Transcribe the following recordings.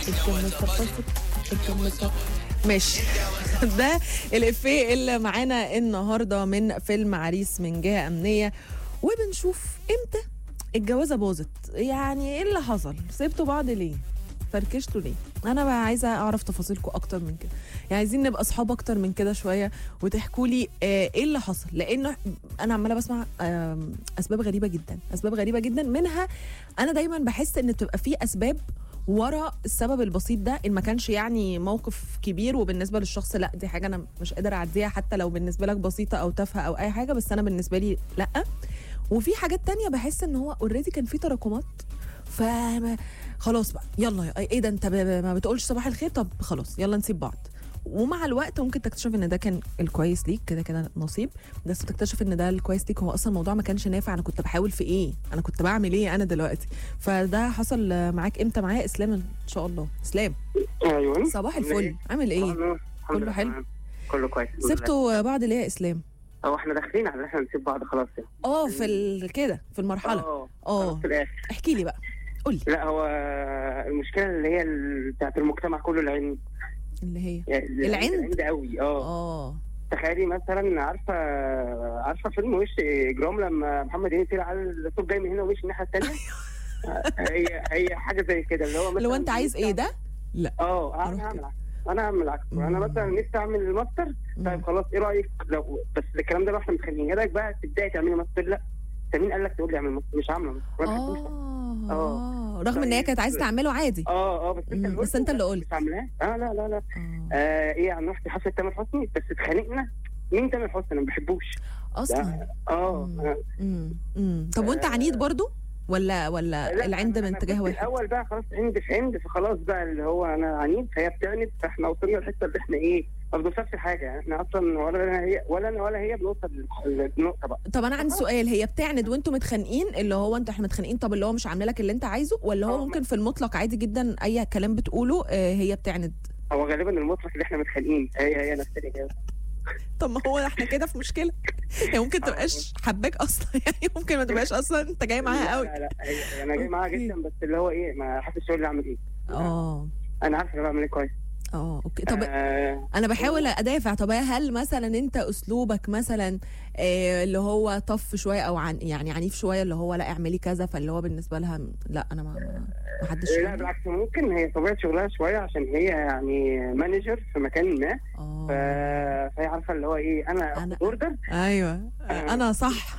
ماشي ده الإفيه اللي معانا النهارده من فيلم عريس من جهة أمنية وبنشوف امتى الجوازة باظت يعني ايه اللي حصل سبتوا بعض ليه فركشتوا ليه انا بقى عايزه اعرف تفاصيلكم اكتر من كده يعني عايزين نبقى اصحاب اكتر من كده شويه وتحكوا لي آه ايه اللي حصل لان انا عماله بسمع آه اسباب غريبه جدا اسباب غريبه جدا منها انا دايما بحس ان بتبقى في اسباب ورا السبب البسيط ده ان ما كانش يعني موقف كبير وبالنسبه للشخص لا دي حاجه انا مش قادر اعديها حتى لو بالنسبه لك بسيطه او تافهه او اي حاجه بس انا بالنسبه لي لا وفي حاجات تانية بحس ان هو اوريدي كان في تراكمات ف خلاص بقى يلا ايه ده انت ب- ب- ما بتقولش صباح الخير طب خلاص يلا نسيب بعض ومع الوقت ممكن تكتشف ان ده كان الكويس ليك كده كده نصيب بس تكتشف ان ده الكويس ليك هو اصلا الموضوع ما كانش نافع انا كنت بحاول في ايه انا كنت بعمل ايه انا دلوقتي فده حصل معاك امتى معايا اسلام ان شاء الله اسلام ايوه صباح الفل عامل ايه الحمد كله لله حلو؟ تمام. كله كويس الحمد لله. سبتوا بعض ليه يا اسلام هو احنا داخلين على ان احنا نسيب بعض خلاص يعني اه في ال- كده في المرحله اه اه في الاخر احكي لي بقى قول لي لا هو المشكله اللي هي ال- بتاعت المجتمع كله العند اللي هي يعني العند؟ العند قوي اه اه تخيلي مثلا عارفه عارفه فيلم وش اجرام لما محمد هنيدي طلع على الصوت جاي من هنا ومش الناحيه الثانيه هي هي حاجه زي كده اللي هو مثلا لو انت عايز ايه ده اه أروح انا هعمل كده. عكس انا هعمل عكس انا مم. مثلا نفسي اعمل الماستر طيب مم. خلاص ايه رايك لو بس الكلام ده بقى احنا متخيلين ايه رايك بقى تبداي تعملي ماستر لا انت مين قال لك تقول لي اعمل ماستر مش عامله ماستر ما بحبوش. اه آه. اه رغم ان هي كانت عايزه تعمله عادي اه اه بس انت مم، اللي بس انت اللي قلت. مش عاملاه اه لا لا لا آه. آه ايه يعني رحت حفله تامر حسني بس اتخانقنا مين تامر حسني انا ما بحبوش اصلا اه مم. آه. مم. مم. طب وانت عنيد برضو ولا ولا لا، العند أنا من اتجاه كنت واحد الاول بقى خلاص عند في عند فخلاص بقى اللي هو انا عنيد فهي بتعند فاحنا وصلنا للحته اللي احنا ايه ما بنوصلش لحاجه يعني احنا اصلا ولا أنا هي ولا انا ولا هي بنوصل للنقطه بقى طب انا عندي سؤال هي بتعند وانتوا متخانقين اللي هو انتوا احنا متخانقين طب اللي هو مش عامله لك اللي انت عايزه ولا هو آه. ممكن في المطلق عادي جدا اي كلام بتقوله آه، هي بتعند هو غالبا المطلق اللي احنا متخانقين هي هي نفس الاجابه طب ما هو احنا كده في مشكله هي ممكن تبقاش حباك اصلا يعني ممكن ما تبقاش اصلا انت جاي معاها لا قوي لا لا هي- انا جاي معاها أوكي. جدا بس اللي هو ايه ما حدش يقول لي اعمل ايه اه انا عارف انا بعمل ايه كويس اه اوكي طب آه انا بحاول ادافع طب هل مثلا انت اسلوبك مثلا آه اللي هو طف شويه او عن يعني عنيف شويه اللي هو لا اعملي كذا فاللي هو بالنسبه لها م- لا انا ما ما حدش لا يقول لي. بالعكس ممكن هي طبيعه شغلها شويه عشان هي يعني مانجر في مكان ما ف... اه فهي عارفه اللي هو ايه انا أنا- اخد اوردر ايوه انا صح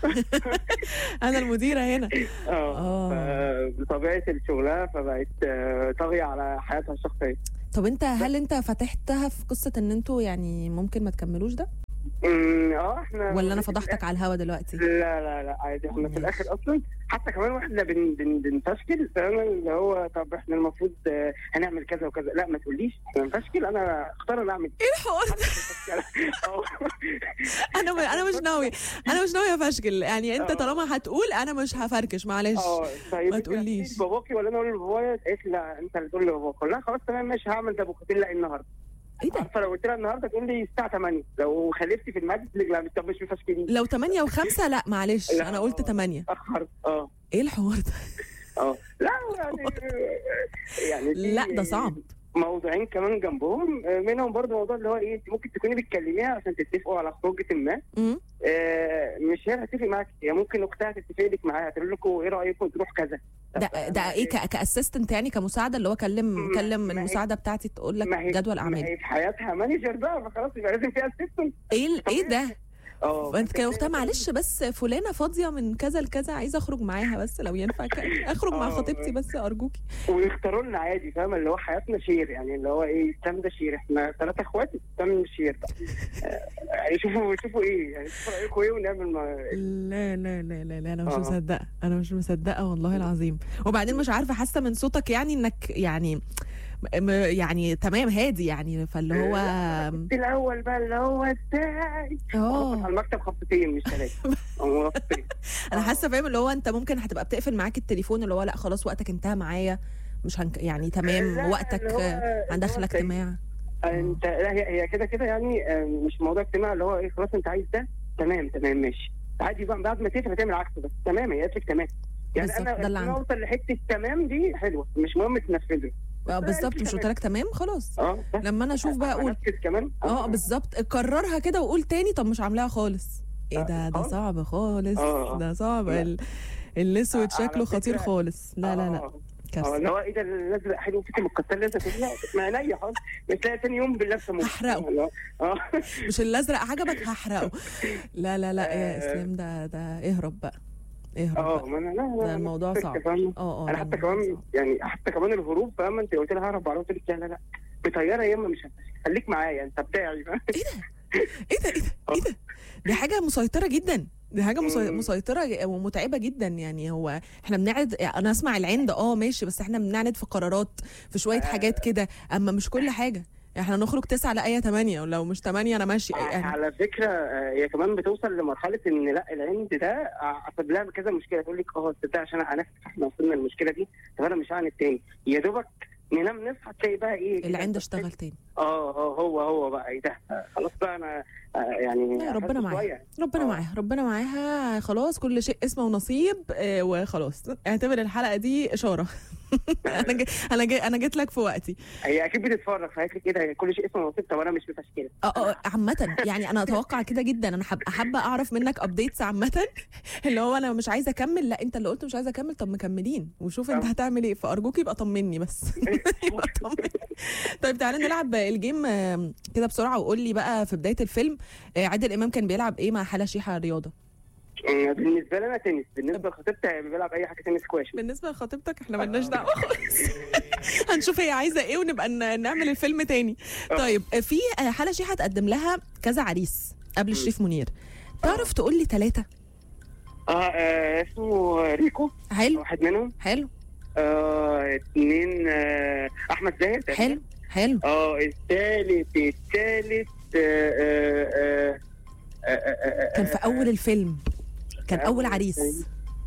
انا المديره هنا اه آه. بطبيعه شغلها فبقت آه، طاغيه على حياتها الشخصيه طب انت هل انت فتحتها في قصه ان انتوا يعني ممكن ما تكملوش ده أمم، اه احنا ولا انا فضحتك على الهوا دلوقتي لا لا لا عادي احنا في ماشي. الاخر اصلا حتى كمان واحنا بن بن بنفشكل فانا اللي هو طب احنا المفروض آه، هنعمل كذا وكذا لا ما تقوليش احنا بنفشكل انا اختار انا اعمل ايه الحوار ده اه انا م- انا مش ناوي انا مش ناويه افشكل يعني انت آه. طالما هتقول انا مش هفركش معلش اه طيب ما انت تقوليش. هتقولي لباباكي ولا انا اقول لبابايا قالت لي لا انت اللي تقول لباباك لا خلاص تمام ماشي هعمل ده بكره لا النهارده ايه ده عارفه لو قلت لها النهارده تقول لي الساعه 8 لو خلفتي في المجلس تقول لي لا طب مش مفشكلين لو 8 و5 لا معلش لا، انا قلت آه. 8 اتاخر اه ايه الحوار ده اه لا يعني يعني في لا ده صعب موضوعين كمان جنبهم آه، منهم برضو موضوع اللي هو ايه انت ممكن تكوني بتكلميها عشان تتفقوا على خروجه ما امم آه، مش هي هتتفق معاك هي ممكن اختها تتفق لك معاها تقول لكم ايه رايكم تروح كذا ده طب ده ايه ك- كاسيستنت يعني كمساعده اللي هو كلم ما- كلم ما هي- المساعده بتاعتي تقول لك ما هي جدول ما اعمال هي في حياتها مانجر بقى فخلاص يبقى لازم فيها اسيستنت ايه ال- ايه ده اه انت كان اختها معلش بس فلانه فاضيه من كذا لكذا عايزه اخرج معاها بس لو ينفع ك- اخرج مع آه. خطيبتي بس ارجوكي ويختاروا لنا عادي فاهم اللي هو حياتنا شير يعني اللي هو ايه التام ده شير احنا ثلاثة اخوات التام شير بقى آه، يعني شوفوا شوفوا ايه يعني شوفوا رايكم ايه ونعمل ما لا لا لا لا, لا انا مش آه. مصدقه انا مش مصدقه والله العظيم وبعدين مش عارفه حاسه من صوتك يعني انك يعني م- يعني تمام هادي يعني فاللي هو في الاول بقى اللي هو ازاي خبط على اه المكتب خبطتين مش ثلاثة أو خبطتين. انا حاسه فاهم اللي هو انت ممكن هتبقى بتقفل معاك التليفون اللي هو لا خلاص وقتك انتهى معايا مش هنك يعني تمام لا، وقتك اللي هو- اللي هو هندخل زي- اجتماع انت لا هي هي كده كده يعني آه، مش موضوع اجتماع اللي هو ايه خلاص انت عايز ده تمام تمام ماشي عادي بقى بعد ما تقفل هتعمل عكسه بس تمام هي قالت لك تمام يعني بالظبط، انا ده اللي انا عندي. اوصل لحته تمام دي حلوه مش مهم تنفذه آه، بالظبط مش قلت لك تمام خلاص اه بس لما انا اشوف بقى اقول هنفذ كمان اه بالظبط كررها كده وقول تاني طب مش عاملاها خالص ايه ده ده خالص. صعب خالص آه. ده صعب لا. ال- الاسود على شكله خطير فكرة- خالص لا لا لا اه اه كارثه اللي هو ايه ده الازرق حلو فيك مكتر الازرق لا ما عينيا خالص بتلاقي تاني يوم باللبسه مو- هحرقه. اه مش الازرق عجبك هحرقه لا لا لا يا آه. اسلام ده ده اهرب بقى اهرب اه بقى ما انا لا لا ده الموضوع لا، صعب فاهمة؟ اه اه انا لا، حتى الموضوع كمان صعب. يعني حتى كمان الهروب فاهمه انت قلت لها ههرب بعربيه قلت لك لا لا لا بطياره يا اما مش هتمشي. خليك معايا انت بتاعي فاهم؟ ايه ده ايه ده ايه ده دي حاجه مسيطره جدا دي حاجه مسي- مم. مسيطره ج- ومتعبه جدا يعني هو احنا بنعند انا اسمع العند اه ماشي بس احنا بنعند في قرارات في شويه آه. حاجات كده اما مش كل حاجه احنا نخرج تسعة لأية تمانية ولو مش تمانية أنا ماشي يعني على فكره آه، هي كمان بتوصل لمرحله ان لا العند ده آه، اسبب لها كذا مشكله تقول لك اه تصدق عشان انا احنا وصلنا للمشكله دي طب انا مش هعند تاني يا دوبك ننام نصحى تلاقي بقى ايه العند اشتغل تاني اه اه هو هو بقى ايه ده آه، خلاص بقى انا آه، يعني لا، ربنا أخدت معايا. شوية. ربنا آه. معاها ربنا معاها خلاص كل شيء اسمه ونصيب آه، وخلاص اعتبر الحلقة دي إشارة أنا جي أنا جي أنا جيت لك في وقتي هي اكيد بتتفرج فقالت لي كده كل شيء اسمه نصيب طب انا مش متشكله اه اه عامة يعني انا اتوقع كده جدا انا حابه حابه اعرف منك ابديتس عامة اللي هو انا مش عايزه اكمل لا انت اللي قلت مش عايزه اكمل طب مكملين وشوف انت اه. هتعمل ايه فارجوك يبقى طمني بس يبقى طمني طيب تعالى نلعب الجيم آم، كده بسرعه وقول لي بقى في بدايه الفيلم آه، عادل امام كان بيلعب ايه مع حلا شيحه رياضه آه، بالنسبه لي انا تنس بالنسبه لخطيبتي بيلعب اي حاجه تنس سكواش بالنسبه لخطيبتك احنا ملناش دعوه خالص هنشوف هي عايزه ايه ونبقى ن- نعمل الفيلم تاني اه. طيب في آه، حلا شيحه تقدم لها كذا عريس قبل شريف منير تعرف تقول لي ثلاثه اه آه، اسمه ريكو حلو واحد منهم حلو آه اثنين آه احمد زاهر تقريبا. حلو حلو اه الثالث الثالث آه آه آه آه آه آه كان في اول الفيلم كان اول عريس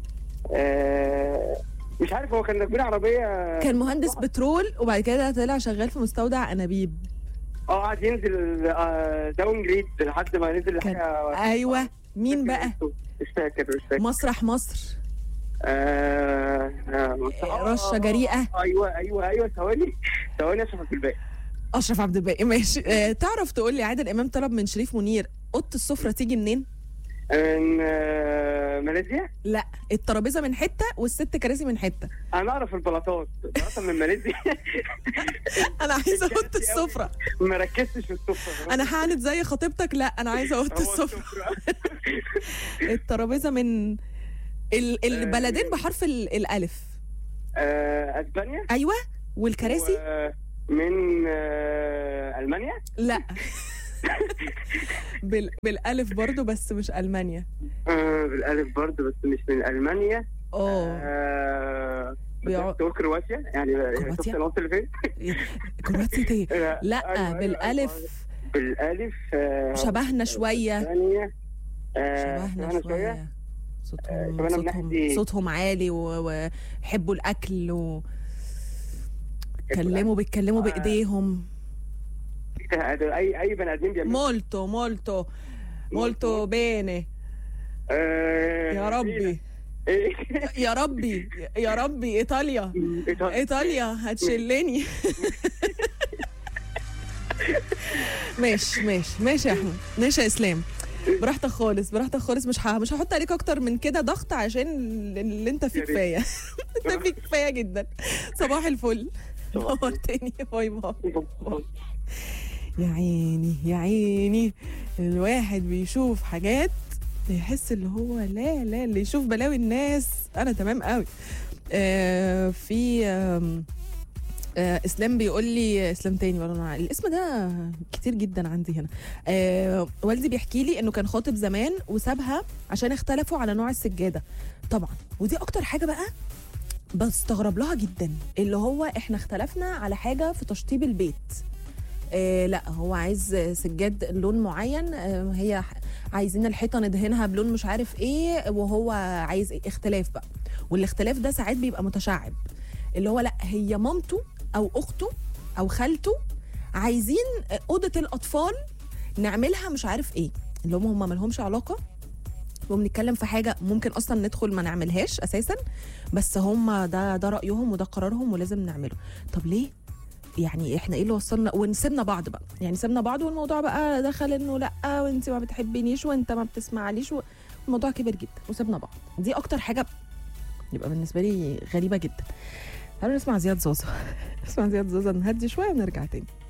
آه مش عارف هو كان راكبين عربيه كان مهندس بترول وبعد كده طلع شغال في مستودع انابيب اه قعد ينزل آه داون جريد لحد ما نزل كان- حاجه ايوه مين بقى مش فاكر مش فاكر مسرح مصر آه آه آه، رشة آه، جريئة. ايوه ايوه ايوه ثواني ثواني اشرف عبد الباقي اشرف عبد الباقي ماشي آه تعرف تقول لي عادل امام طلب من شريف منير اوضه السفره تيجي منين من آه، ماليزيا لا الترابيزه من حته والست كراسي من حته انا اعرف البلاطات بلاطه من ماليزيا انا عايزه اوضه السفره ما ركزتش في السفره انا هعند زي خطيبتك لا انا عايزه اوضه هو السفره الترابيزه من ال- البلدين بحرف ال- الالف آه، اسبانيا ايوه والكراسي و- من آه، المانيا لا بال... بالالف برضو بس مش المانيا آه، بالالف برضه بس مش من المانيا اه آه، بيقعد- بس تقول كرواتيا يعني كرواتيا؟ شفت النقطه اللي فين كرواتيا ايه لا لا أيوة، أيوة، بالالف بالالف آه، شبهنا شويه اسبانيا آه، شبهنا شويه صوتهم شبهنا من صوتهم ناحية إيه؟ صوتهم عالي و- ويحبوا الاكل وكلموا بيتكلموا آه. بايديهم اي اي بني ادمين بيعملوا مولتو مولتو مولتو بيني آه، يا ربي ايه يا ربي يا ربي ايطاليا إيطاليا. ايطاليا هتشلني ماشي ماشي ماشي يا احمد ماشي يا اسلام براحتك خالص براحتك خالص مش ه... مش هحط عليك اكتر من كده ضغط عشان اللي انت فيه يا ريت. كفايه انت فيه كفايه جدا صباح الفل صباح الفل. نورتني باي باي يا عيني يا عيني الواحد بيشوف حاجات يحس اللي هو لا لا اللي يشوف بلاوي الناس انا تمام قوي آه في آم، آه اسلام بيقول لي اسلام تاني ولا انا الاسم ده كتير جدا عندي هنا آه والدي بيحكي لي انه كان خاطب زمان وسابها عشان اختلفوا على نوع السجاده طبعا ودي اكتر حاجه بقى بستغرب لها جدا اللي هو احنا اختلفنا على حاجه في تشطيب البيت آه لا هو عايز سجاد لون معين آه هي ح- عايزين الحيطه ندهنها بلون مش عارف ايه وهو عايز إيه اختلاف بقى والاختلاف ده ساعات بيبقى متشعب اللي هو لا هي مامته او اخته او خالته عايزين اوضه الاطفال نعملها مش عارف ايه اللي هم هم مالهمش علاقه وبنتكلم في حاجه ممكن اصلا ندخل ما نعملهاش اساسا بس هم ده ده رايهم وده قرارهم ولازم نعمله طب ليه يعني احنا ايه اللي وصلنا ونسيبنا بعض بقى يعني سيبنا بعض والموضوع بقى دخل انه لا وانت ما بتحبينيش وانت ما بتسمعليش الموضوع كبر جدا وسيبنا بعض دي اكتر حاجه يبقى بالنسبه لي غريبه جدا تعالوا نسمع زياد زوزة نسمع زياد زوزة نهدي شويه ونرجع تاني